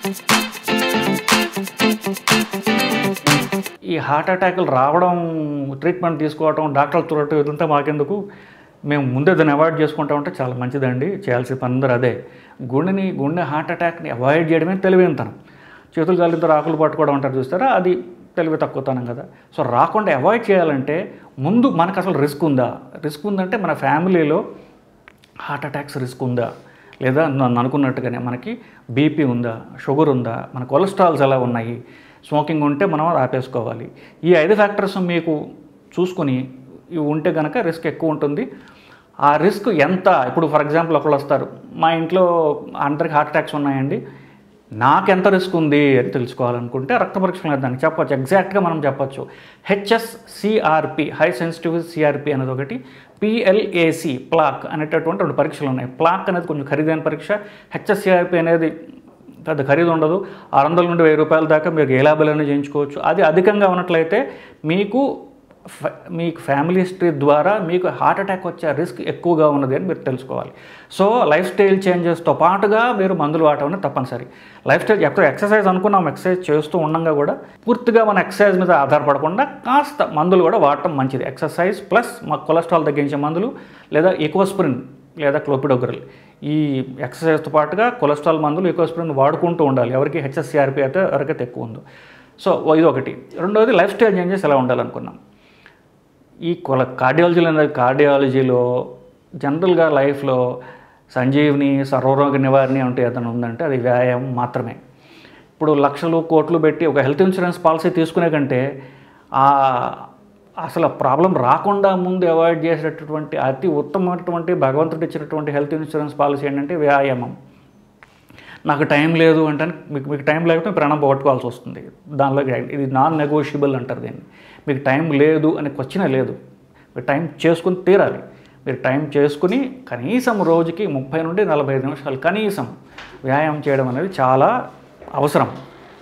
ఈ హార్ట్ అటాకులు రావడం ట్రీట్మెంట్ తీసుకోవడం డాక్టర్లు చూడటం ఇదంతా మాకెందుకు మేము ముందే దాన్ని అవాయిడ్ చేసుకుంటామంటే చాలా మంచిదండి చేయాల్సిన పని అందరూ అదే గుండెని గుండె హార్ట్ అటాక్ని అవాయిడ్ చేయడమే తెలివితనం చేతులు కాలితో ఆకులు పట్టుకోవడం అంటారు చూస్తారా అది తెలివి తక్కువతనం కదా సో రాకుండా అవాయిడ్ చేయాలంటే ముందు మనకు అసలు రిస్క్ ఉందా రిస్క్ ఉందంటే మన ఫ్యామిలీలో హార్ట్ అటాక్స్ రిస్క్ ఉందా లేదా నన్ను అనుకున్నట్టుగానే మనకి బీపీ ఉందా షుగర్ ఉందా మన కొలెస్ట్రాల్స్ ఎలా ఉన్నాయి స్మోకింగ్ ఉంటే మనం అది ఆపేసుకోవాలి ఈ ఐదు ఫ్యాక్టర్స్ మీకు చూసుకొని ఇవి ఉంటే కనుక రిస్క్ ఎక్కువ ఉంటుంది ఆ రిస్క్ ఎంత ఇప్పుడు ఫర్ ఎగ్జాంపుల్ ఒకళ్ళు వస్తారు మా ఇంట్లో అందరికి హార్ట్ అటాక్స్ ఉన్నాయండి నాకెంత రిస్క్ ఉంది అని తెలుసుకోవాలనుకుంటే రక్త పరీక్షలు దానికి చెప్పొచ్చు ఎగ్జాక్ట్గా మనం చెప్పొచ్చు HS CRP high sensitive CRP అనేది ఒకటి పిఎల్ఏసి ప్లాక్ అనేటటువంటి రెండు పరీక్షలు ఉన్నాయి ప్లాక్ అనేది కొంచెం ఖరీదైన పరీక్ష హెచ్ఎస్సిఆర్పి అనేది పెద్ద ఖరీదు ఉండదు ఆరు వందల నుండి వెయ్యి రూపాయల దాకా మీరు ఏ లాభాలైనా చేయించుకోవచ్చు అది అధికంగా ఉన్నట్లయితే మీకు ఫ- మీకు ఫ్యామిలీ హిస్టరీ ద్వారా మీకు హార్ట్ అటాక్ వచ్చే రిస్క్ ఎక్కువగా ఉన్నది అని మీరు తెలుసుకోవాలి సో లైఫ్ స్టైల్ చేంజెస్తో పాటుగా మీరు మందులు వాడటం అనేది తప్పనిసరి లైఫ్ స్టైల్ ఎక్కడ ఎక్సర్సైజ్ అనుకున్నాం ఎక్సర్సైజ్ చేస్తూ ఉండగా కూడా పూర్తిగా మన ఎక్సర్సైజ్ మీద ఆధారపడకుండా కాస్త మందులు కూడా వాడటం మంచిది ఎక్సర్సైజ్ ప్లస్ మా కొలెస్ట్రాల్ తగ్గించే మందులు లేదా ఎకోస్ప్రిన్ లేదా క్లోపిడోగ్రల్ ఈ ఎక్సర్సైజ్తో పాటుగా కొలెస్ట్రాల్ మందులు ఎకోస్ప్రిన్ వాడుకుంటూ ఉండాలి ఎవరికి హెచ్ఎస్సిఆర్పి అయితే ఎవరికైతే ఎక్కువ ఉందో సో ఇది ఒకటి రెండవది లైఫ్ స్టైల్ చేంజెస్ ఎలా ఉండాలనుకున్నాం ఈ కొల కార్డియాలజీలో అనేది కార్డియాలజీలో జనరల్గా లైఫ్లో సంజీవిని సర్వరోగ నివారణ అంటే ఏదైనా ఉందంటే అది వ్యాయామం మాత్రమే ఇప్పుడు లక్షలు కోట్లు పెట్టి ఒక హెల్త్ ఇన్సూరెన్స్ పాలసీ తీసుకునే కంటే ఆ అసలు ప్రాబ్లం రాకుండా ముందు అవాయిడ్ చేసేటటువంటి అతి ఉత్తమమైనటువంటి భగవంతుడు ఇచ్చినటువంటి హెల్త్ ఇన్సూరెన్స్ పాలసీ ఏంటంటే వ్యాయామం నాకు టైం లేదు అంటే మీకు మీకు టైం లేకపోతే ప్రాణం పోగొట్టుకోవాల్సి వస్తుంది దానిలో ఇది నాన్ నెగోషియబుల్ అంటారు దీన్ని మీకు టైం లేదు అనే క్వశ్చనే లేదు మీరు టైం చేసుకుని తీరాలి మీరు టైం చేసుకుని కనీసం రోజుకి ముప్పై నుండి నలభై ఐదు నిమిషాలు కనీసం వ్యాయామం చేయడం అనేది చాలా అవసరం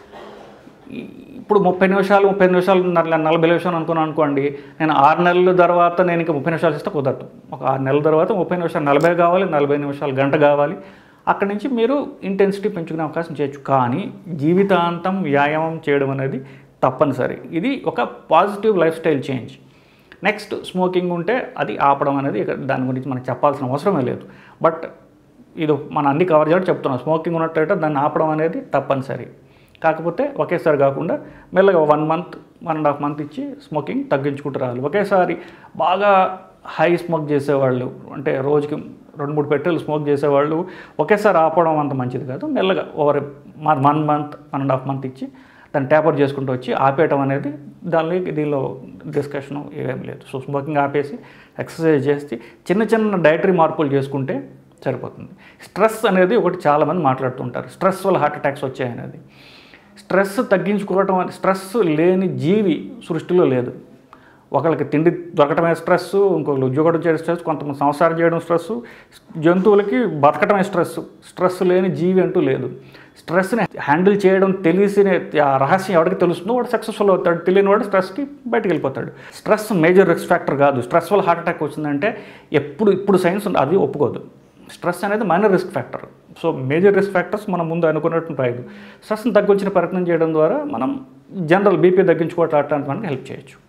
ఈ- ఇప్పుడు ముప్పై నిమిషాలు ముప్పై నిమిషాలు నల- నలభై నిమిషాలు అనుకున్నాను అనుకోండి నేను ఆరు నెలల తర్వాత నేను ఇంకా ముప్పై నిమిషాలు ఇస్తే కుదరదు ఒక ఆరు నెలల తర్వాత ముప్పై నిమిషాలు నలభై కావాలి నలభై నిమిషాలు గంట కావాలి అక్కడి నుంచి మీరు ఇంటెన్సిటీ పెంచుకునే అవకాశం చేయొచ్చు కానీ జీవితాంతం వ్యాయామం చేయడం అనేది తప్పనిసరి ఇది ఒక positive life style change next smoking ఉంటే అది ఆపడం అనేది ఇక దాని గురించి మనకు చెప్పాల్సిన అవసరమే లేదు బట్ ఇది మన అన్ని కవర్ చేయడం చెప్తున్నాం స్మోకింగ్ ఉన్నట్లయితే దాన్ని ఆపడం అనేది తప్పనిసరి కాకపోతే ఒకేసారి కాకుండా మెల్లగా one month one and half month ఇచ్చి స్మోకింగ్ తగ్గించుకుంటూ రావాలి ఒకేసారి బాగా హై స్మోక్ చేసేవాళ్ళు అంటే రోజుకి రెండు మూడు పెట్టెలు స్మోక్ చేసేవాళ్ళు ఒకేసారి ఆపడం అంత మంచిది కాదు మెల్లగా over one month one and half month ఇచ్చి దాన్ని ట్యాపర్ చేసుకుంటూ వచ్చి ఆపేయటం అనేది దానిలో దీనిలో డిస్కషన్ ఏమీ లేదు సో స్మోకింగ్ ఆపేసి ఎక్సర్సైజ్ చేసి చిన్న చిన్న డైటరీ మార్పులు చేసుకుంటే సరిపోతుంది స్ట్రెస్ అనేది ఒకటి చాలామంది మాట్లాడుతుంటారు స్ట్రెస్ వల్ల హార్ట్ అటాక్స్ వచ్చాయనేది స్ట్రెస్ తగ్గించుకోవటం అనే స్ట్రెస్ లేని జీవి సృష్టిలో లేదు ఒకళ్ళకి తిండి దొరకటమే స్ట్రెస్ ఇంకొకరు ఉద్యోగం చేయడం స్ట్రెస్ కొంతమంది సంసారం చేయడం స్ట్రెస్ జంతువులకి బతకటమే స్ట్రెస్ స్ట్రెస్ లేని జీవి అంటూ లేదు స్ట్రెస్ని హ్యాండిల్ చేయడం తెలిసిన ఆ రహస్యం ఎవరికి తెలుస్తుందో వాడు సక్సెస్ఫుల్ అవుతాడు తెలియని వాడు స్ట్రెస్కి బయటికి వెళ్ళిపోతాడు స్ట్రెస్ మేజర్ రిస్క్ ఫ్యాక్టర్ కాదు స్ట్రెస్ వల్ల హార్ట్ అటాక్ వచ్చిందంటే ఎప్పుడు ఇప్పుడు సైన్స్ అది ఒప్పుకోదు స్ట్రెస్ అనేది minor risk factor so major risk factors మనం ముందు అనుకున్నట్టు రాయదు స్ట్రెస్ని తగ్గించిన ప్రయత్నం చేయడం ద్వారా మనం జనరల్ బీపీ తగ్గించుకోవటానికి మనకి హెల్ప్ చేయొచ్చు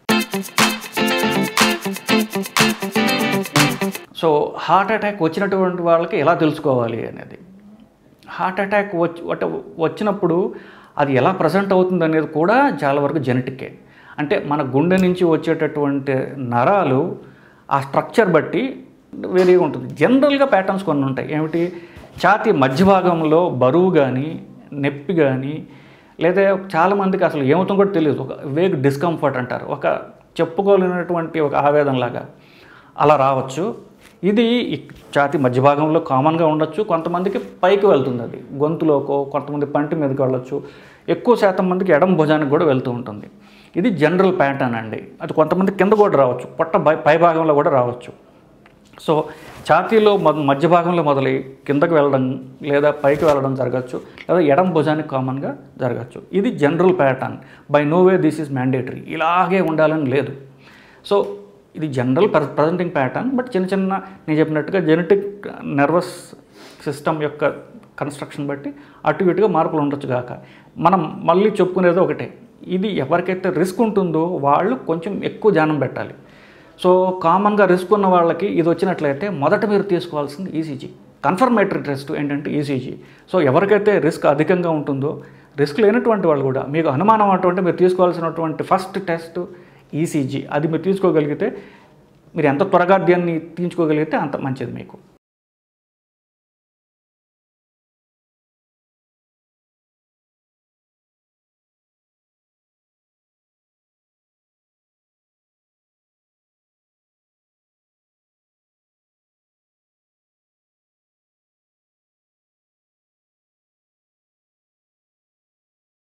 సో హార్ట్ అటాక్ వచ్చినటువంటి వాళ్ళకి ఎలా తెలుసుకోవాలి అనేది హార్ట్ అటాక్ వచ్చి అంటే వచ్చినప్పుడు అది ఎలా ప్రజెంట్ అవుతుంది అనేది కూడా చాలా వరకు జెనెటిక్కే అంటే మన గుండె నుంచి వచ్చేటటువంటి నరాలు ఆ స్ట్రక్చర్ బట్టి వేరేగా ఉంటుంది జనరల్గా ప్యాటర్న్స్ కొన్ని ఉంటాయి ఏమిటి ఛాతీ మధ్య భాగంలో బరువు కానీ నొప్పి కానీ లేదా చాలామందికి అసలు ఏమవుతుందో కూడా తెలియదు ఒక వేగ్ డిస్కంఫర్ట్ అంటారు ఒక చెప్పుకోలేనటువంటి ఒక ఆవేదనలాగా అలా రావచ్చు ఇది ఈ ఛాతీ మధ్య భాగంలో కామన్గా ఉండొచ్చు కొంతమందికి పైకి వెళ్తుంది అది గొంతులోకో కొంతమంది పంటి మీదకి వెళ్ళొచ్చు ఎక్కువ శాతం మందికి ఎడం భుజానికి కూడా వెళ్తూ ఉంటుంది ఇది జనరల్ ప్యాటర్న్ అండి అది కొంతమంది కింద కూడా రావచ్చు పొట్ట పై పై భాగంలో కూడా రావచ్చు సో ఛాతీలో మొద- మధ్య భాగంలో మొదలై కిందకు వెళ్ళడం లేదా పైకి వెళ్ళడం జరగచ్చు లేదా ఎడం భుజానికి కామన్గా జరగచ్చు ఇది general pattern by no way this is mandatory ఇలాగే ఉండాలని లేదు సో ఇది జనరల్ ప్రజెంటింగ్ ప్యాటర్న్ బట్ చిన్న చిన్న నేను చెప్పినట్టుగా జెనెటిక్ నర్వస్ సిస్టమ్ యొక్క కన్స్ట్రక్షన్ బట్టి అటు ఇటుగా మార్పులు ఉండొచ్చు కాక మనం మళ్ళీ చెప్పుకునేది ఒకటే ఇది ఎవరికైతే రిస్క్ ఉంటుందో వాళ్ళు కొంచెం ఎక్కువ ధ్యానం పెట్టాలి సో కామన్గా రిస్క్ ఉన్న వాళ్ళకి ఇది వచ్చినట్లయితే మొదట మీరు తీసుకోవాల్సింది ఈసీజీ కన్ఫర్మేటరీ టెస్ట్ ఏంటంటే ఈసీజీ సో ఎవరికైతే రిస్క్ అధికంగా ఉంటుందో రిస్క్ లేనటువంటి వాళ్ళు కూడా మీకు అనుమానం అటువంటి మీరు తీసుకోవాల్సినటువంటి ఫస్ట్ టెస్ట్ ఈసీజీ అది మీరు తీసుకోగలిగితే మీరు ఎంత త్వరగా దీన్ని తీయించుకోగలిగితే అంత మంచిది మీకు